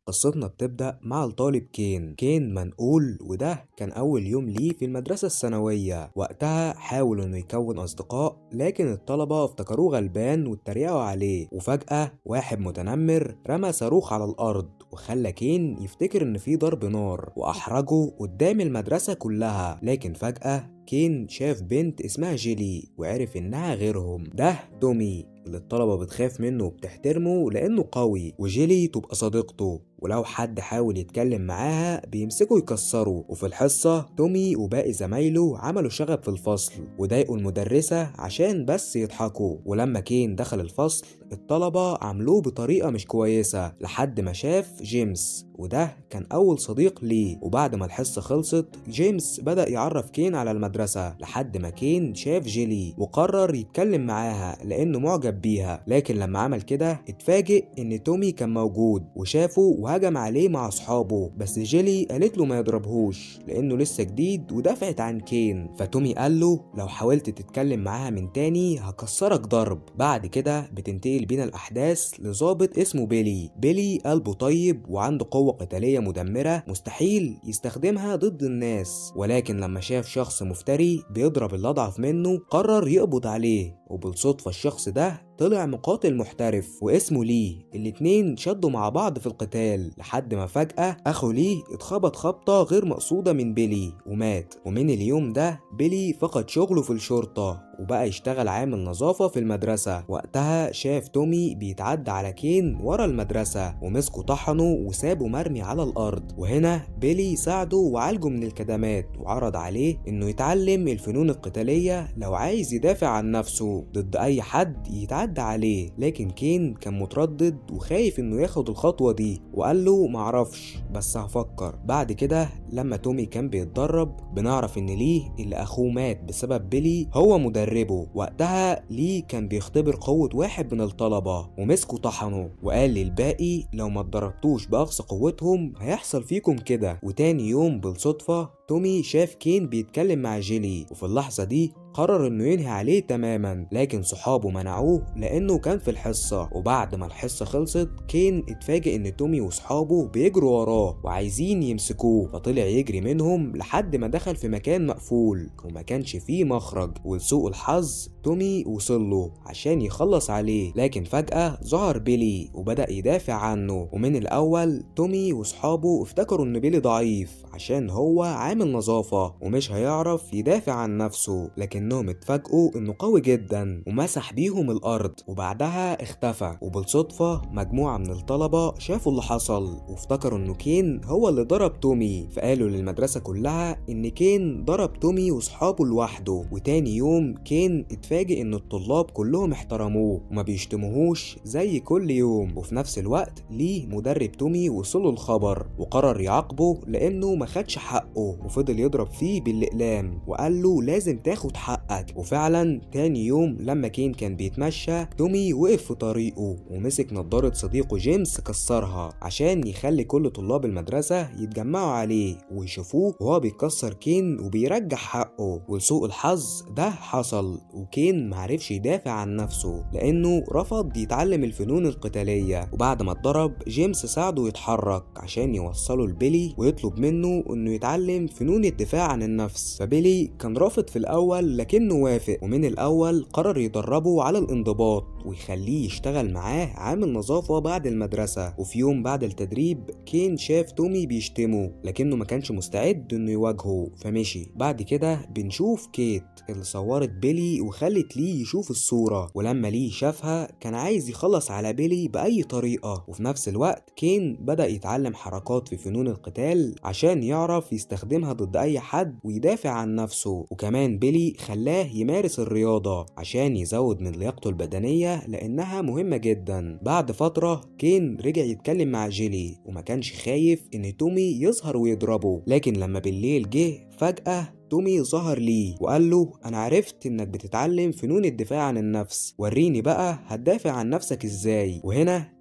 قصتنا بتبدأ مع الطالب كين كين منقول وده كان أول يوم ليه في المدرسة الثانوية وقتها حاول إنه يكون أصدقاء لكن الطلبة افتكروه غلبان واتريقوا عليه وفجأة واحد متنمر رمى صاروخ على الأرض وخلى كين يفتكر إن في ضرب نار وأحرجه قدام المدرسة كلها لكن فجأة كين شاف بنت اسمها جيلي وعرف إنها غيرهم ده تومي اللي الطلبة بتخاف منه وبتحترمه لأنه قوي وجيلي تبقى صديقته ولو حد حاول يتكلم معاها بيمسكوا يكسروا وفي الحصة تومي وباقي زمايله عملوا شغب في الفصل وضايقوا المدرسة عشان بس يضحكوا ولما كين دخل الفصل الطلبة عملوه بطريقة مش كويسة لحد ما شاف جيمس وده كان أول صديق ليه وبعد ما الحصة خلصت جيمس بدأ يعرف كين على المدرسة لحد ما كين شاف جيلي وقرر يتكلم معاها لأنه معجب بيها لكن لما عمل كده اتفاجئ إن تومي كان موجود وشافه وهجم عليه مع أصحابه بس جيلي قالت له ما يضربهوش لأنه لسه جديد ودافعت عن كين فتومي قال له لو حاولت تتكلم معاها من تاني هكسرك ضرب بعد كده بتنتقل بينا الأحداث لظابط اسمه بيلي بيلي قلبه طيب وعنده قوة قتالية مدمرة مستحيل يستخدمها ضد الناس ولكن لما شاف شخص مفتري بيضرب اللي أضعف منه قرر يقبض عليه وبالصدفة الشخص ده طلع مقاتل محترف واسمه ليه الاتنين شدوا مع بعض في القتال لحد ما فجأة أخو ليه اتخبط خبطة غير مقصودة من بيلي ومات ومن اليوم ده بيلي فقد شغله في الشرطة وبقى يشتغل عامل نظافة في المدرسة وقتها شاف تومي بيتعدى على كين ورا المدرسة ومسكه طحنه وسابه مرمي على الأرض وهنا بيلي ساعده وعالجه من الكدمات وعرض عليه إنه يتعلم الفنون القتالية لو عايز يدافع عن نفسه ضد أي حد يتعدى عليه لكن كين كان متردد وخايف إنه ياخد الخطوة دي وقال له معرفش بس هفكر بعد كده لما تومي كان بيتدرب بنعرف إن ليه اللي أخوه مات بسبب بيلي هو مدرب مدربه وقتها ليه كان بيختبر قوة واحد من الطلبة ومسكه طحنه وقال للباقي لو ما اتدربتوش بأقصى قوتهم هيحصل فيكم كده وتاني يوم بالصدفة تومي شاف كين بيتكلم مع جيلي وفي اللحظة دي قرر انه ينهي عليه تماما لكن صحابه منعوه لانه كان في الحصة وبعد ما الحصة خلصت كين اتفاجئ ان تومي وصحابه بيجروا وراه وعايزين يمسكوه فطلع يجري منهم لحد ما دخل في مكان مقفول وما كانش فيه مخرج ولسوء الحظ تومي وصل له عشان يخلص عليه لكن فجأة ظهر بيلي وبدأ يدافع عنه ومن الأول تومي وصحابه افتكروا إن بيلي ضعيف عشان هو عامل نظافة ومش هيعرف يدافع عن نفسه لكنهم اتفاجئوا إنه قوي جدا ومسح بيهم الأرض وبعدها اختفى وبالصدفة مجموعة من الطلبة شافوا اللي حصل وافتكروا إنه كين هو اللي ضرب تومي فقالوا للمدرسة كلها إن كين ضرب تومي وصحابه لوحده وتاني يوم كين اتفاجئ إن الطلاب كلهم احترموه وما بيشتموهوش زي كل يوم وفي نفس الوقت ليه مدرب تومي وصله الخبر وقرر يعاقبه لأنه ما خدش حقه وفضل يضرب فيه بالأقلام وقال له لازم تاخد حقك وفعلا تاني يوم لما كين كان بيتمشى تومي وقف في طريقه ومسك نضارة صديقه جيمس كسرها عشان يخلي كل طلاب المدرسة يتجمعوا عليه ويشوفوه وهو بيكسر كين وبيرجع حقه ولسوء الحظ ده حصل وكين معرفش يدافع عن نفسه لأنه رفض يتعلم الفنون القتالية وبعد ما اتضرب جيمس ساعده يتحرك عشان يوصله لبيلي ويطلب منه انه يتعلم فنون الدفاع عن النفس فبيلي كان رافض في الاول لكنه وافق ومن الاول قرر يدربه على الانضباط ويخليه يشتغل معاه عامل نظافة بعد المدرسة وفي يوم بعد التدريب كين شاف تومي بيشتمه لكنه ما كانش مستعد انه يواجهه فمشي بعد كده بنشوف كيت اللي صورت بيلي وخلت ليه يشوف الصورة ولما ليه شافها كان عايز يخلص على بيلي بأي طريقة وفي نفس الوقت كين بدأ يتعلم حركات في فنون القتال عشان يعرف يستخدمها ضد أي حد ويدافع عن نفسه وكمان بيلي خلاه يمارس الرياضة عشان يزود من لياقته البدنية لأنها مهمة جدا بعد فترة كين رجع يتكلم مع جيلي وما كانش خايف إن تومي يظهر ويضربه لكن لما بالليل جه فجأة تومي ظهر ليه وقال له انا عرفت انك بتتعلم فنون الدفاع عن النفس وريني بقى هتدافع عن نفسك ازاي وهنا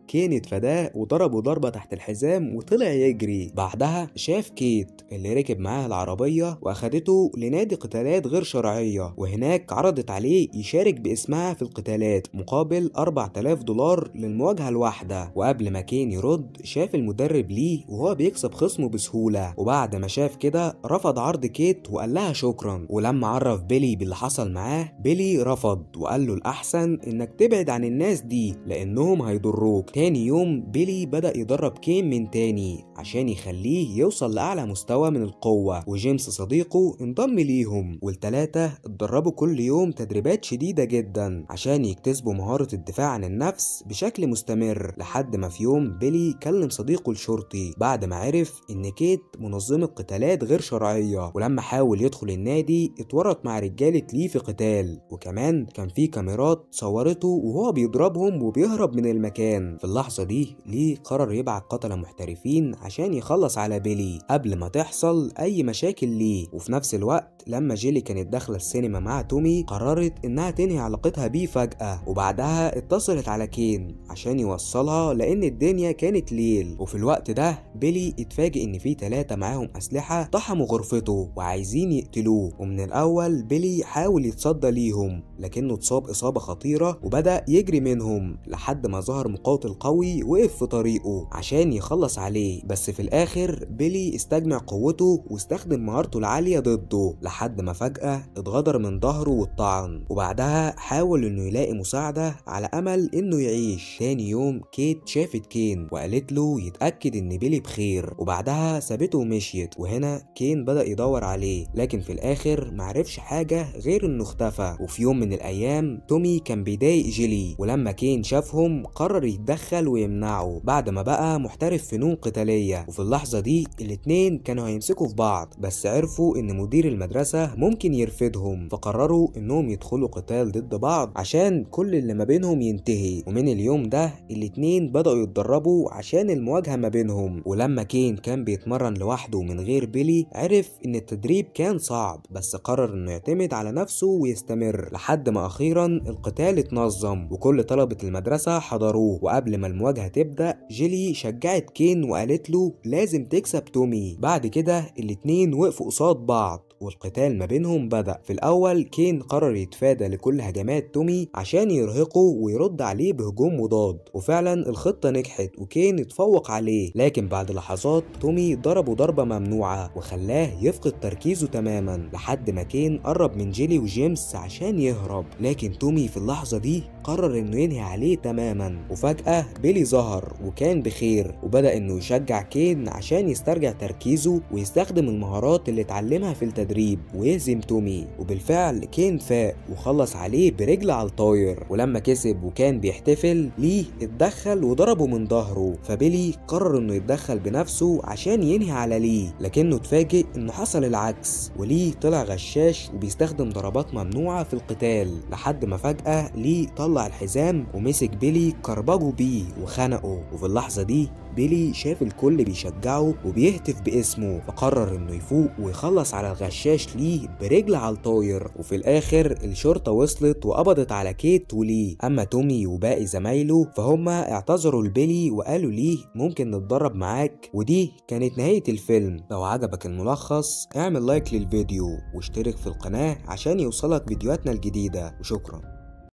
كين اتفاداه وضربه ضربة تحت الحزام وطلع يجري بعدها شاف كيت اللي ركب معاها العربية واخدته لنادي قتالات غير شرعية وهناك عرضت عليه يشارك باسمها في القتالات مقابل 4000 دولار للمواجهة الواحدة وقبل ما كين يرد شاف المدرب ليه وهو بيكسب خصمه بسهولة وبعد ما شاف كده رفض عرض كيت وقال لها شكرا ولما عرف بيلي باللي حصل معاه بيلي رفض وقال له الأحسن إنك تبعد عن الناس دي لأنهم هيضروك تاني يوم بيلي بدأ يدرب كين من تاني عشان يخليه يوصل لأعلى مستوى من القوة وجيمس صديقه انضم ليهم والتلاتة اتدربوا كل يوم تدريبات شديدة جدا عشان يكتسبوا مهارة الدفاع عن النفس بشكل مستمر لحد ما في يوم بيلي كلم صديقه الشرطي بعد ما عرف إن كيت منظمة قتالات غير شرعية ولما حاول يدخل النادي اتورط مع رجالة ليه في قتال وكمان كان في كاميرات صورته وهو بيضربهم وبيهرب من المكان في اللحظة دي ليه قرر يبعت قتلة محترفين عشان يخلص على بيلي قبل ما تحصل أي مشاكل ليه وفي نفس الوقت لما جيلي كانت داخلة السينما مع تومي قررت إنها تنهي علاقتها بيه فجأة وبعدها اتصلت على كين عشان يوصلها لأن الدنيا كانت ليل وفي الوقت ده بيلي اتفاجئ إن في تلاتة معاهم أسلحة طحموا غرفته وعايزين يقتلوه ومن الأول بيلي حاول يتصدى ليهم لكنه اتصاب إصابة خطيرة وبدأ يجري منهم لحد ما ظهر مقاتل قوي وقف في طريقه عشان يخلص عليه بس في الآخر بيلي استجمع قوته واستخدم مهارته العالية ضده لحد ما فجأة اتغدر من ظهره والطعن وبعدها حاول انه يلاقي مساعدة على امل انه يعيش تاني يوم كيت شافت كين وقالت له يتأكد ان بيلي بخير وبعدها سابته ومشيت وهنا كين بدأ يدور عليه لكن في الاخر معرفش حاجة غير انه اختفى وفي يوم من الايام تومي كان بيضايق جيلي ولما كين شافهم قرر يتدخل ويمنعه بعد ما بقى محترف فنون قتالية وفي اللحظة دي الاتنين كانوا هيمسكوا في بعض بس عرفوا ان مدير المدرسة ممكن يرفدهم فقرروا انهم يدخلوا قتال ضد بعض عشان كل اللي ما بينهم ينتهي ومن اليوم ده الاتنين بدأوا يتدربوا عشان المواجهة ما بينهم ولما كين كان بيتمرن لوحده من غير بيلي عرف ان التدريب كان صعب بس قرر انه يعتمد على نفسه ويستمر لحد ما اخيرا القتال اتنظم وكل طلبة المدرسة حضروه وقبل ما المواجهة تبدأ جيلي شجعت كين وقالت له لازم تكسب تومي بعد كده الاتنين وقفوا قصاد بعض والقتال ما بينهم بدأ في الأول كين قرر يتفادى لكل هجمات تومي عشان يرهقه ويرد عليه بهجوم مضاد وفعلا الخطة نجحت وكين اتفوق عليه لكن بعد لحظات تومي ضربه ضربة ممنوعة وخلاه يفقد تركيزه تماما لحد ما كين قرب من جيلي وجيمس عشان يهرب لكن تومي في اللحظة دي قرر انه ينهي عليه تماما وفجأة بيلي ظهر وكان بخير وبدأ انه يشجع كين عشان يسترجع تركيزه ويستخدم المهارات اللي اتعلمها في التدريب ويهزم تومي وبالفعل كين فاق وخلص عليه برجل على الطاير ولما كسب وكان بيحتفل ليه اتدخل وضربه من ظهره فبيلي قرر انه يتدخل بنفسه عشان ينهي على ليه لكنه اتفاجئ انه حصل العكس وليه طلع غشاش وبيستخدم ضربات ممنوعة في القتال لحد ما فجأة ليه طلع الحزام ومسك بيلي كربجه بيه وخنقه وفي اللحظة دي بيلي شاف الكل بيشجعه وبيهتف باسمه فقرر انه يفوق ويخلص على الغشاش ليه برجل على الطاير وفي الاخر الشرطة وصلت وقبضت على كيت وليه اما تومي وباقي زمايله فهم اعتذروا لبيلي وقالوا ليه ممكن نتدرب معاك ودي كانت نهاية الفيلم لو عجبك الملخص اعمل لايك للفيديو واشترك في القناة عشان يوصلك فيديوهاتنا الجديدة وشكرا